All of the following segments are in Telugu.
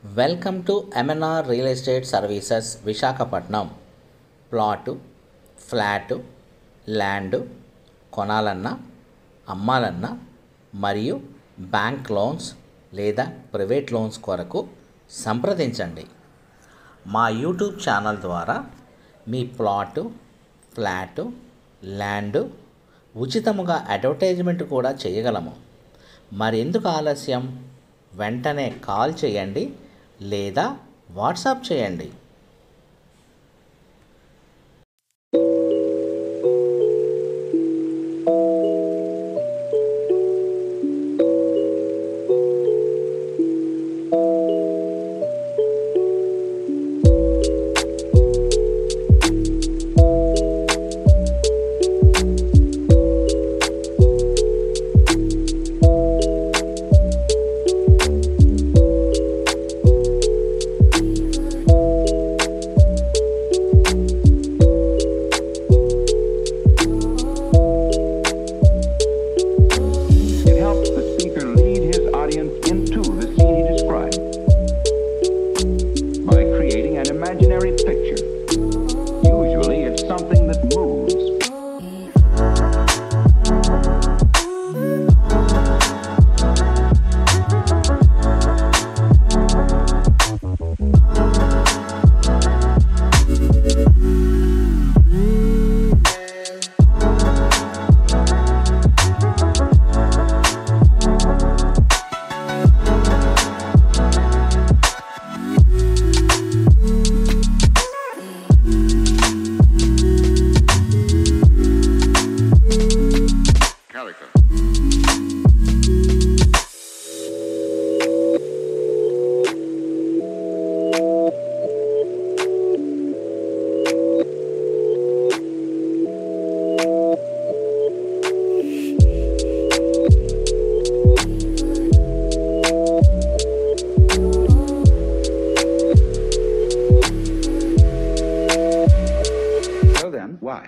Welcome to MNR real estate services Visakhapatnam plot flat land కొనాలన్నా అమ్మాలన్నా మరియు బ్యాంక్ లోన్స్ లేదా ప్రైవేట్ లోన్స్ కొరకు సంప్రదించండి మా యూట్యూబ్ ఛానల్ ద్వారా మీ ప్లాటు ఫ్లాటు ల్యాండ్ ఉచితముగా అడ్వర్టైజ్మెంట్ కూడా చేయగలము మరెందుకు ఆలస్యం వెంటనే కాల్ చేయండి లేదా వాట్సాప్ చేయండి It helps the speaker lead his audience into the scene he describes by creating an imaginary picture. Usually, it's something that moves. Calico. So then, why?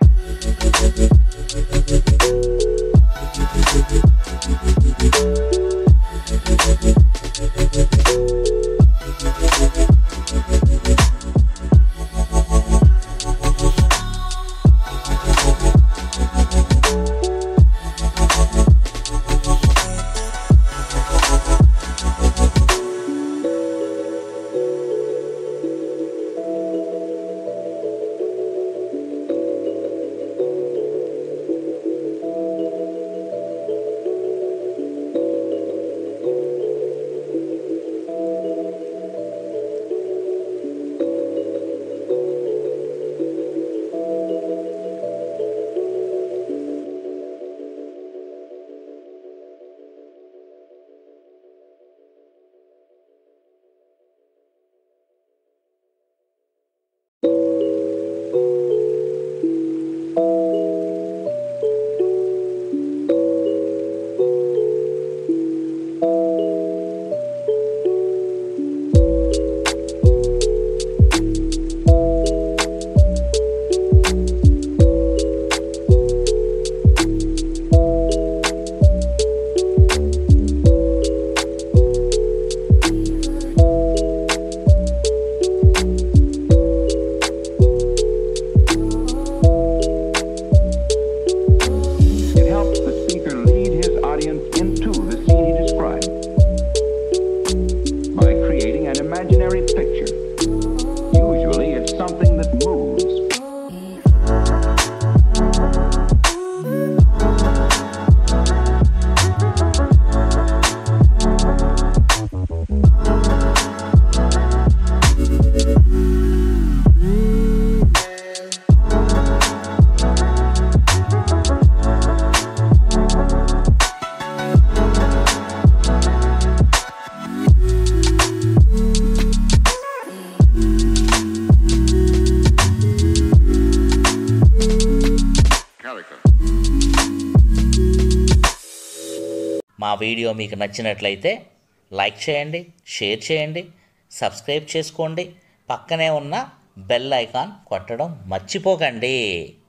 It helps the speaker lead his audience into the scene he describes by creating an imaginary picture. Usually, it's something that moves. Calico. మా వీడియో మీకు నచ్చినట్లయితే లైక్ చేయండి షేర్ చేయండి సబ్స్క్రైబ్ చేసుకోండి పక్కనే ఉన్న బెల్ ఐకాన్ కొట్టడం మర్చిపోకండి